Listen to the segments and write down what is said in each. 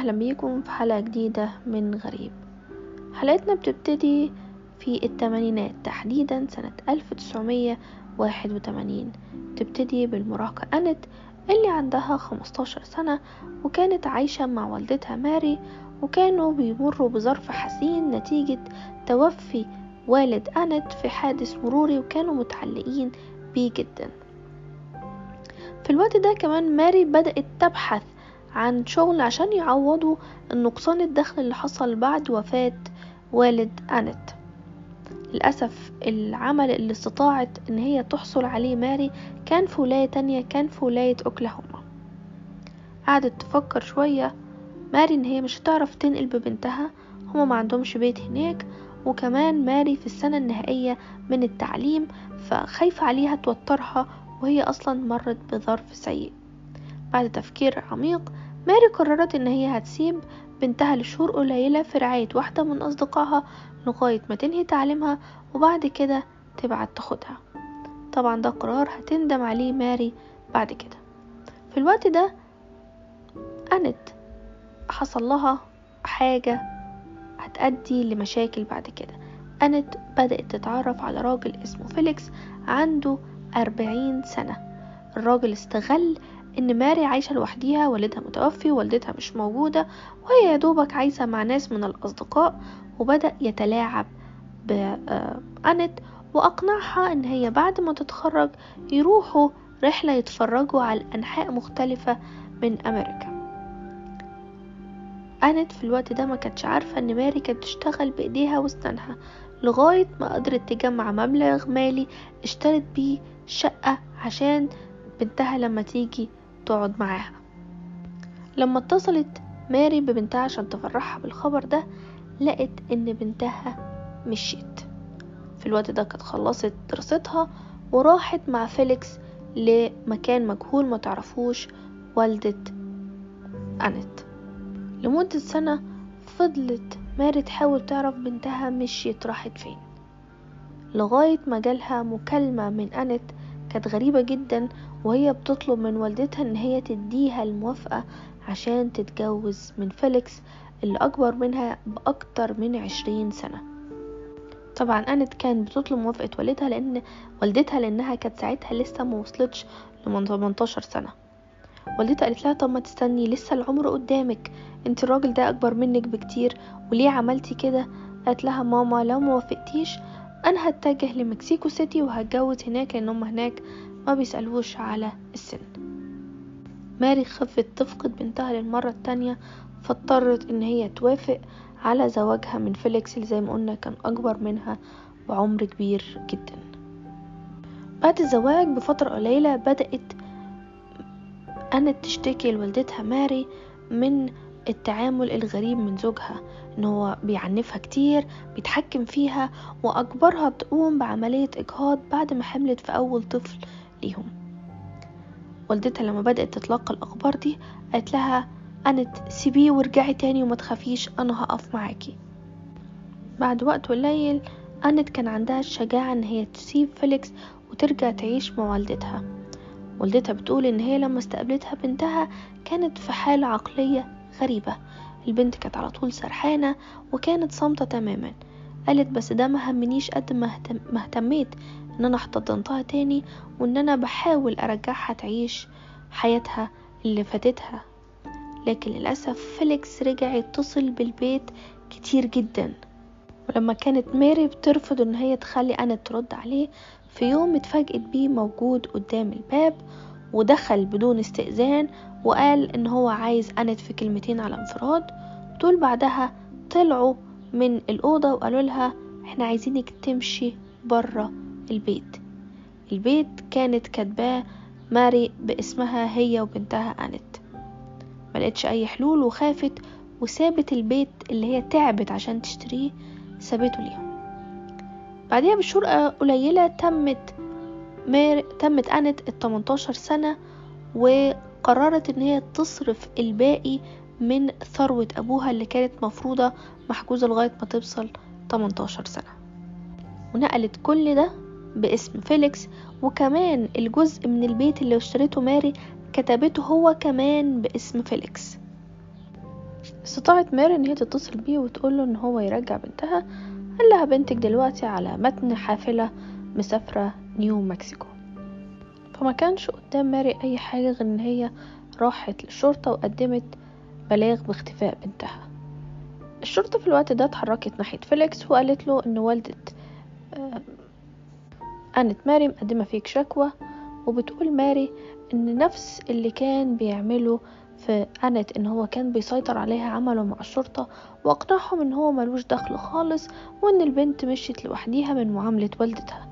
أهلا بيكم في حلقة جديدة من غريب حلقتنا بتبتدي في الثمانينات تحديدا سنة 1981 تبتدي بالمراهقة أنت اللي عندها 15 سنة وكانت عايشة مع والدتها ماري وكانوا بيمروا بظرف حزين نتيجة توفي والد أنت في حادث مروري وكانوا متعلقين بيه جدا في الوقت ده كمان ماري بدأت تبحث عن شغل عشان يعوضوا النقصان الدخل اللي حصل بعد وفاة والد أنت للأسف العمل اللي استطاعت إن هي تحصل عليه ماري كان في ولاية تانية كان في ولاية أوكلاهوما قعدت تفكر شوية ماري إن هي مش هتعرف تنقل ببنتها هما ما عندهمش بيت هناك وكمان ماري في السنة النهائية من التعليم فخايفة عليها توترها وهي أصلا مرت بظرف سيء بعد تفكير عميق ماري قررت إن هي هتسيب بنتها لشهور قليلة في رعاية واحدة من أصدقائها لغاية ما تنهي تعليمها وبعد كده تبعت تاخدها طبعا ده قرار هتندم عليه ماري بعد كده في الوقت ده أنت حصل لها حاجة هتأدي لمشاكل بعد كده أنت بدأت تتعرف على راجل اسمه فيليكس عنده أربعين سنة الراجل استغل ان ماري عايشة لوحديها والدها متوفي والدتها مش موجودة وهي يا دوبك عايشة مع ناس من الأصدقاء وبدأ يتلاعب بأنت وأقنعها إن هي بعد ما تتخرج يروحوا رحلة يتفرجوا على أنحاء مختلفة من أمريكا أنت في الوقت ده ما كانتش عارفة إن ماري كانت بتشتغل بإيديها وأسنانها لغاية ما قدرت تجمع مبلغ مالي اشترت بيه شقة عشان بنتها لما تيجي تقعد معاها لما اتصلت ماري ببنتها عشان تفرحها بالخبر ده لقت ان بنتها مشيت في الوقت ده كانت خلصت دراستها وراحت مع فيليكس لمكان مجهول ما تعرفوش والدة أنت لمدة سنة فضلت ماري تحاول تعرف بنتها مشيت راحت فين لغاية ما جالها مكالمة من أنت كانت غريبة جدا وهي بتطلب من والدتها ان هي تديها الموافقة عشان تتجوز من فيليكس اللي اكبر منها باكتر من عشرين سنة طبعا انت كانت بتطلب موافقة والدها لان والدتها لانها كانت ساعتها لسه ما وصلتش ل 18 سنة والدتها قالت لها طب ما تستني لسه العمر قدامك انت الراجل ده اكبر منك بكتير وليه عملتي كده قالت لها ماما لو ما وافقتيش انا هتجه لمكسيكو سيتي وهتجوز هناك لان هم هناك ما بيسألوش على السن ماري خفت تفقد بنتها للمرة التانية فاضطرت ان هي توافق على زواجها من فيليكس اللي زي ما قلنا كان اكبر منها بعمر كبير جدا بعد الزواج بفترة قليلة بدأت أنت تشتكي لوالدتها ماري من التعامل الغريب من زوجها ان هو بيعنفها كتير بيتحكم فيها واجبرها تقوم بعملية اجهاض بعد ما حملت في اول طفل ليهم والدتها لما بدأت تتلقى الاخبار دي قالت لها انت سيبيه وارجعي تاني وما تخافيش انا هقف معاكي بعد وقت قليل انت كان عندها الشجاعة ان هي تسيب فيليكس وترجع تعيش مع والدتها والدتها بتقول ان هي لما استقبلتها بنتها كانت في حالة عقلية غريبة البنت كانت على طول سرحانة وكانت صامتة تماما قالت بس ده ما همنيش قد ما اهتميت ان انا احتضنتها تاني وان انا بحاول ارجعها تعيش حياتها اللي فاتتها لكن للأسف فيليكس رجع يتصل بالبيت كتير جدا ولما كانت ماري بترفض ان هي تخلي انا ترد عليه في يوم اتفاجئت بيه موجود قدام الباب ودخل بدون استئذان وقال ان هو عايز انت في كلمتين على انفراد طول بعدها طلعوا من الأوضة وقالوا لها احنا عايزينك تمشي برا البيت البيت كانت كاتباه ماري باسمها هي وبنتها أنت ملقتش أي حلول وخافت وسابت البيت اللي هي تعبت عشان تشتريه سابته ليهم بعدها بشهور قليلة تمت مار... تمت أنت ال 18 سنة وقررت إن هي تصرف الباقي من ثروة أبوها اللي كانت مفروضة محجوزة لغاية ما توصل 18 سنة ونقلت كل ده باسم فيليكس وكمان الجزء من البيت اللي اشتريته ماري كتبته هو كمان باسم فيليكس استطاعت ماري ان هي تتصل بيه وتقوله ان هو يرجع بنتها قال لها بنتك دلوقتي على متن حافلة مسافرة نيو مكسيكو فما كانش قدام ماري اي حاجة غير ان هي راحت للشرطة وقدمت بلاغ باختفاء بنتها الشرطة في الوقت ده اتحركت ناحية فيليكس وقالت له ان والدة آه، أنت ماري مقدمة فيك شكوى وبتقول ماري ان نفس اللي كان بيعمله في أنت ان هو كان بيسيطر عليها عمله مع الشرطة واقنعهم ان هو ملوش دخل خالص وان البنت مشيت لوحديها من معاملة والدتها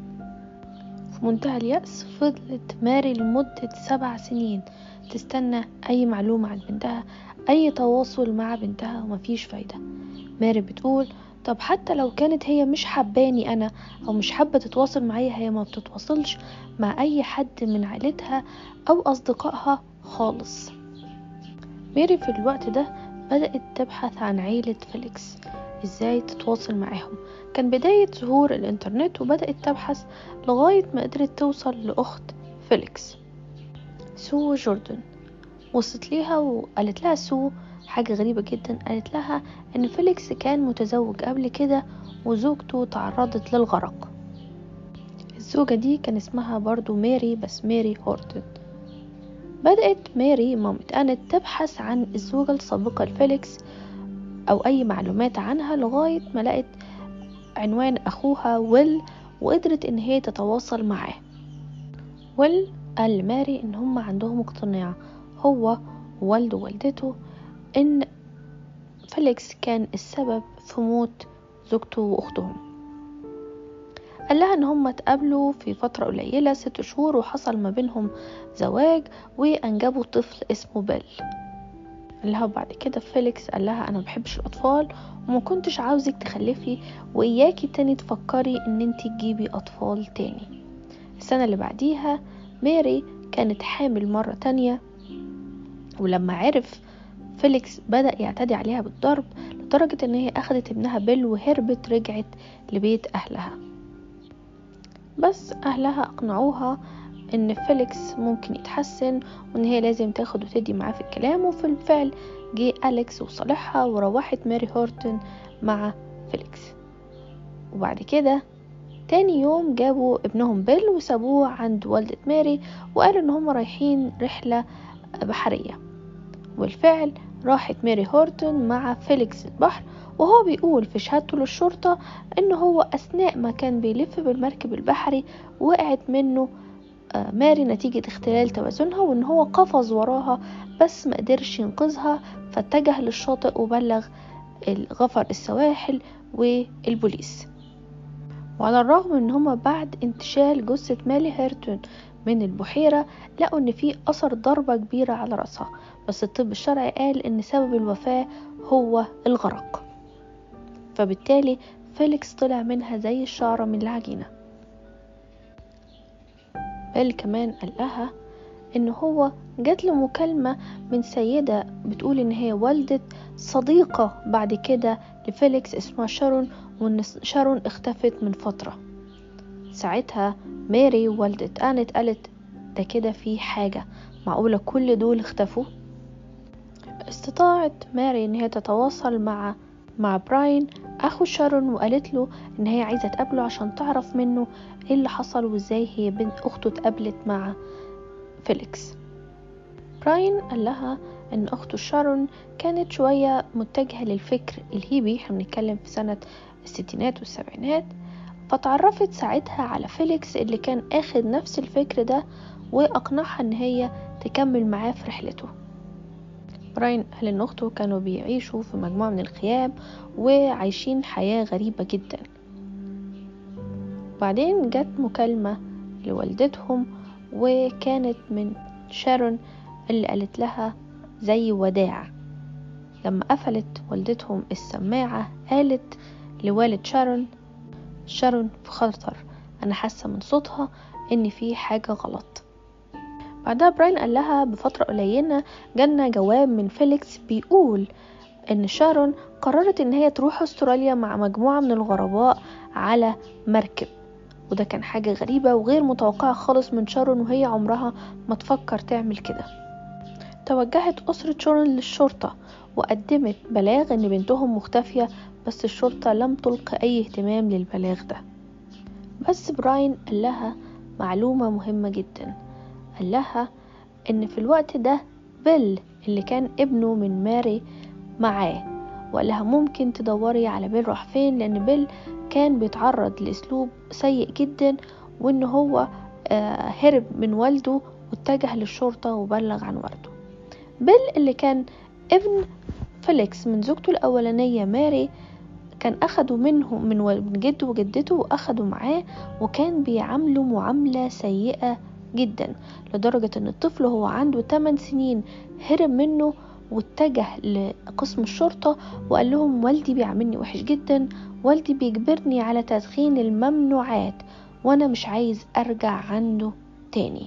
في منتهى اليأس فضلت ماري لمدة سبع سنين تستنى أي معلومة عن بنتها أي تواصل مع بنتها ومفيش فايدة ماري بتقول طب حتى لو كانت هي مش حباني أنا أو مش حابة تتواصل معايا هي ما بتتواصلش مع أي حد من عيلتها أو أصدقائها خالص ماري في الوقت ده بدأت تبحث عن عيلة فيليكس ازاي تتواصل معاهم كان بداية ظهور الانترنت وبدأت تبحث لغاية ما قدرت توصل لأخت فيليكس سو جوردن وصلت ليها وقالت لها سو حاجة غريبة جدا قالت لها ان فيليكس كان متزوج قبل كده وزوجته تعرضت للغرق الزوجة دي كان اسمها برضو ماري بس ماري هورتن بدأت ماري مامة أنت تبحث عن الزوجة السابقة لفيليكس أو أي معلومات عنها لغاية ما لقت عنوان أخوها ويل وقدرت إن هي تتواصل معاه ويل قال لماري إن هم عندهم اقتناع هو ووالده ووالدته إن فيليكس كان السبب في موت زوجته وأختهم قال لها ان هم اتقابلوا في فترة قليلة ست شهور وحصل ما بينهم زواج وانجبوا طفل اسمه بيل قال لها بعد كده فيليكس قال لها انا مبحبش الاطفال وما كنتش عاوزك تخلفي واياكي تاني تفكري ان انتي تجيبي اطفال تاني السنة اللي بعديها ماري كانت حامل مرة تانية ولما عرف فيليكس بدأ يعتدي عليها بالضرب لدرجة ان هي اخدت ابنها بيل وهربت رجعت لبيت اهلها بس اهلها اقنعوها ان فيليكس ممكن يتحسن وان هي لازم تاخد وتدي معاه في الكلام وفي الفعل جه أليكس وصالحها وروحت ماري هورتون مع فيليكس وبعد كده تاني يوم جابوا ابنهم بيل وسابوه عند والدة ماري وقالوا ان هم رايحين رحلة بحرية والفعل راحت ماري هورتون مع فيليكس البحر وهو بيقول في شهادته للشرطة ان هو اثناء ما كان بيلف بالمركب البحري وقعت منه ماري نتيجة اختلال توازنها وان هو قفز وراها بس ما قدرش ينقذها فاتجه للشاطئ وبلغ غفر السواحل والبوليس وعلى الرغم ان هما بعد انتشال جثة مالي هيرتون من البحيرة لقوا ان في اثر ضربة كبيرة على راسها بس الطب الشرعي قال ان سبب الوفاة هو الغرق فبالتالي فيليكس طلع منها زي الشعرة من العجينة بل كمان قال لها ان هو جات له مكالمة من سيدة بتقول ان هي والدة صديقة بعد كده لفيليكس اسمها شارون وان شارون اختفت من فترة ساعتها ماري والدة آنت قالت ده كده في حاجة معقولة كل دول اختفوا استطاعت ماري ان هي تتواصل مع مع براين اخو شارون وقالت له ان هي عايزه تقابله عشان تعرف منه ايه اللي حصل وازاي هي بنت اخته اتقابلت مع فيليكس براين قال لها ان اخته شارون كانت شويه متجهه للفكر الهيبي احنا بنتكلم في سنه الستينات والسبعينات فتعرفت ساعتها على فيليكس اللي كان اخد نفس الفكر ده واقنعها ان هي تكمل معاه في رحلته براين قال ان اخته كانوا بيعيشوا في مجموعة من الخيام وعايشين حياة غريبة جدا بعدين جت مكالمة لوالدتهم وكانت من شارون اللي قالت لها زي وداع لما قفلت والدتهم السماعة قالت لوالد شارون شارون في خطر انا حاسة من صوتها ان في حاجة غلط بعدها براين قال لها بفترة قليلة جالنا جواب من فيليكس بيقول ان شارون قررت ان هي تروح استراليا مع مجموعة من الغرباء على مركب وده كان حاجة غريبة وغير متوقعة خالص من شارون وهي عمرها ما تفكر تعمل كده توجهت أسرة شورن للشرطة وقدمت بلاغ إن بنتهم مختفية بس الشرطة لم تلقي أي اهتمام للبلاغ ده بس براين قال لها معلومة مهمة جدا قال لها إن في الوقت ده بيل اللي كان ابنه من ماري معاه وقال لها ممكن تدوري على بيل راح فين لأن بيل كان بيتعرض لأسلوب سيء جدا وإن هو آه، هرب من والده واتجه للشرطة وبلغ عن والده بيل اللي كان ابن فيليكس من زوجته الأولانية ماري كان أخده منه من جده وجدته وأخده معاه وكان بيعامله معاملة سيئة جدا لدرجة ان الطفل هو عنده 8 سنين هرب منه واتجه لقسم الشرطة وقال لهم والدي بيعاملني وحش جدا والدي بيجبرني على تدخين الممنوعات وانا مش عايز ارجع عنده تاني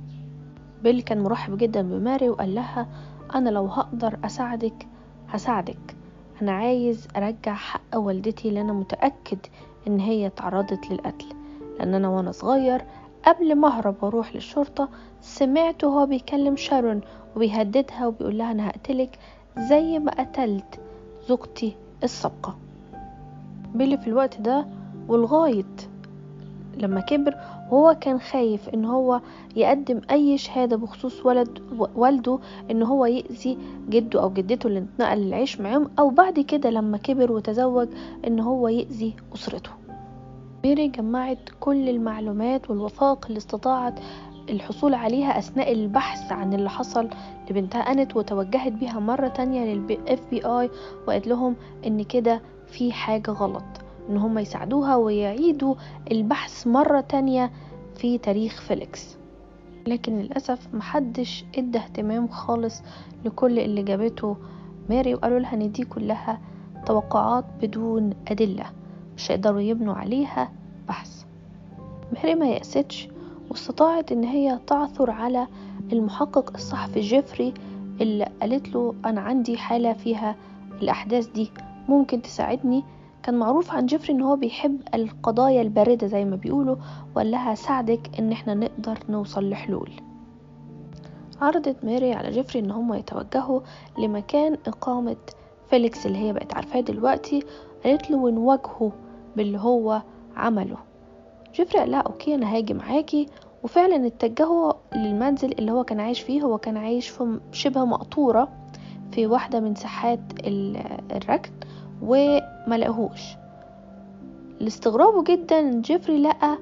بيل كان مرحب جدا بماري وقال لها انا لو هقدر اساعدك هساعدك انا عايز ارجع حق والدتي اللي انا متاكد ان هي تعرضت للقتل لان انا وانا صغير قبل ما اهرب واروح للشرطه سمعته هو بيكلم شارون وبيهددها وبيقول لها انا هقتلك زي ما قتلت زوجتي السابقه بيلي في الوقت ده ولغايه لما كبر وهو كان خايف ان هو يقدم اي شهاده بخصوص ولد والده ان هو يأذي جده او جدته اللي اتنقل للعيش معاهم او بعد كده لما كبر وتزوج ان هو يأذي اسرته ميري جمعت كل المعلومات والوثائق اللي استطاعت الحصول عليها أثناء البحث عن اللي حصل لبنتها أنت وتوجهت بيها مرة تانية للإف بي آي وقالت لهم إن كده في حاجة غلط إن هم يساعدوها ويعيدوا البحث مرة تانية في تاريخ فيليكس لكن للأسف محدش ادى اهتمام خالص لكل اللي جابته ماري وقالوا لها ان دي كلها توقعات بدون أدلة مش هيقدروا يبنوا عليها بحث ماري ما يأستش واستطاعت ان هي تعثر على المحقق الصحفي جيفري اللي قالت له انا عندي حالة فيها الاحداث دي ممكن تساعدني كان معروف عن جيفري ان هو بيحب القضايا الباردة زي ما بيقولوا وقال لها ساعدك ان احنا نقدر نوصل لحلول عرضت ماري على جيفري ان هم يتوجهوا لمكان اقامة فيليكس اللي هي بقت عارفاه دلوقتي قالت له ونواجهه باللي هو عمله جيفري قال لها اوكي انا هاجي معاكي وفعلا اتجهوا للمنزل اللي هو كان عايش فيه هو كان عايش في شبه مقطورة في واحدة من ساحات الركن وما لقهوش لاستغرابه جدا جيفري لقى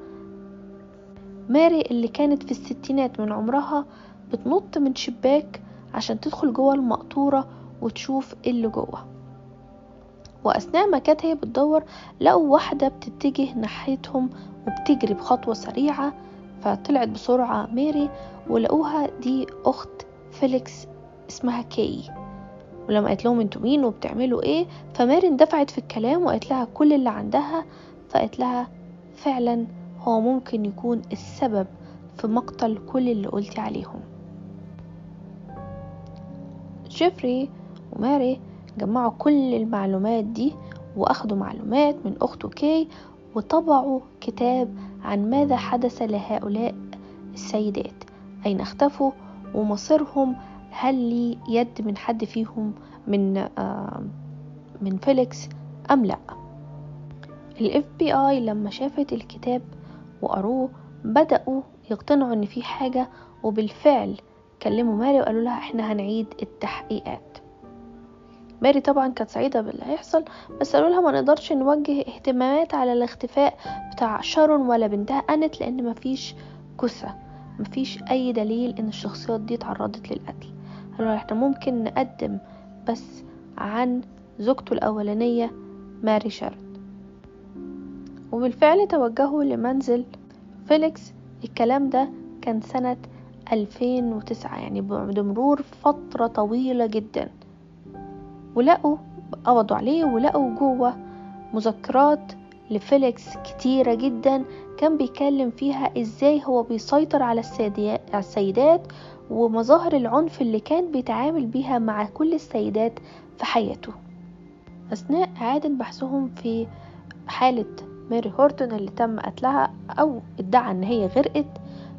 ماري اللي كانت في الستينات من عمرها بتنط من شباك عشان تدخل جوه المقطورة وتشوف ايه اللي جوه واثناء ما كانت هي بتدور لقوا واحده بتتجه ناحيتهم وبتجري بخطوه سريعه فطلعت بسرعه ميري ولقوها دي اخت فيليكس اسمها كي ولما قالت لهم انتوا مين وبتعملوا ايه فماري اندفعت في الكلام وقالت لها كل اللي عندها فقالت لها فعلا هو ممكن يكون السبب في مقتل كل اللي قلتي عليهم جيفري وماري جمعوا كل المعلومات دي واخدوا معلومات من اخته كي وطبعوا كتاب عن ماذا حدث لهؤلاء السيدات اين اختفوا ومصيرهم هل لي يد من حد فيهم من آه من فيليكس ام لا الاف بي اي لما شافت الكتاب وقروه بدأوا يقتنعوا ان في حاجة وبالفعل كلموا ماري وقالوا لها احنا هنعيد التحقيقات ماري طبعا كانت سعيدة باللي هيحصل بس قالوا لها ما نقدرش نوجه اهتمامات على الاختفاء بتاع شارون ولا بنتها أنت لأن مفيش جثة مفيش أي دليل إن الشخصيات دي تعرضت للقتل قالوا احنا ممكن نقدم بس عن زوجته الأولانية ماري شارون وبالفعل توجهوا لمنزل فيليكس الكلام ده كان سنة 2009 يعني بمرور فترة طويلة جدا ولقوا قبضوا عليه ولقوا جوه مذكرات لفيليكس كتيرة جدا كان بيكلم فيها ازاي هو بيسيطر على السيدات ومظاهر العنف اللي كان بيتعامل بيها مع كل السيدات في حياته أثناء إعادة بحثهم في حالة ماري هورتون اللي تم قتلها أو ادعى إن هي غرقت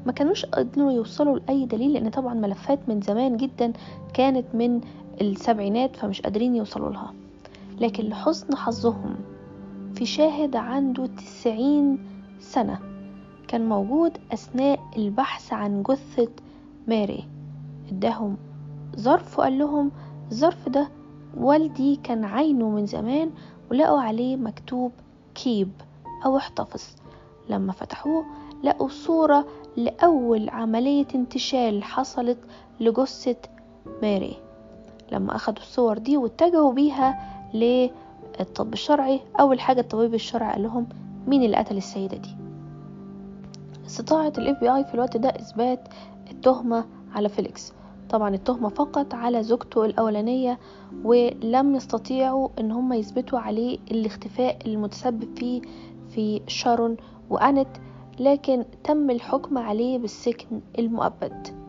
ما كانوش قدروا يوصلوا لأي دليل لأن طبعا ملفات من زمان جدا كانت من السبعينات فمش قادرين يوصلوا لها لكن لحسن حظهم في شاهد عنده تسعين سنة كان موجود أثناء البحث عن جثة ماري اداهم ظرف وقال لهم الظرف ده والدي كان عينه من زمان ولقوا عليه مكتوب كيب أو احتفظ لما فتحوه لقوا صورة لأول عملية انتشال حصلت لجثة ماري لما أخدوا الصور دي واتجهوا بيها للطب الشرعي أول حاجة الطبيب الشرعي قال لهم مين اللي قتل السيدة دي استطاعت الاف بي اي في الوقت ده اثبات التهمة على فيليكس طبعا التهمة فقط على زوجته الأولانية ولم يستطيعوا ان هم يثبتوا عليه الاختفاء المتسبب فيه في شارون وأنت لكن تم الحكم عليه بالسجن المؤبد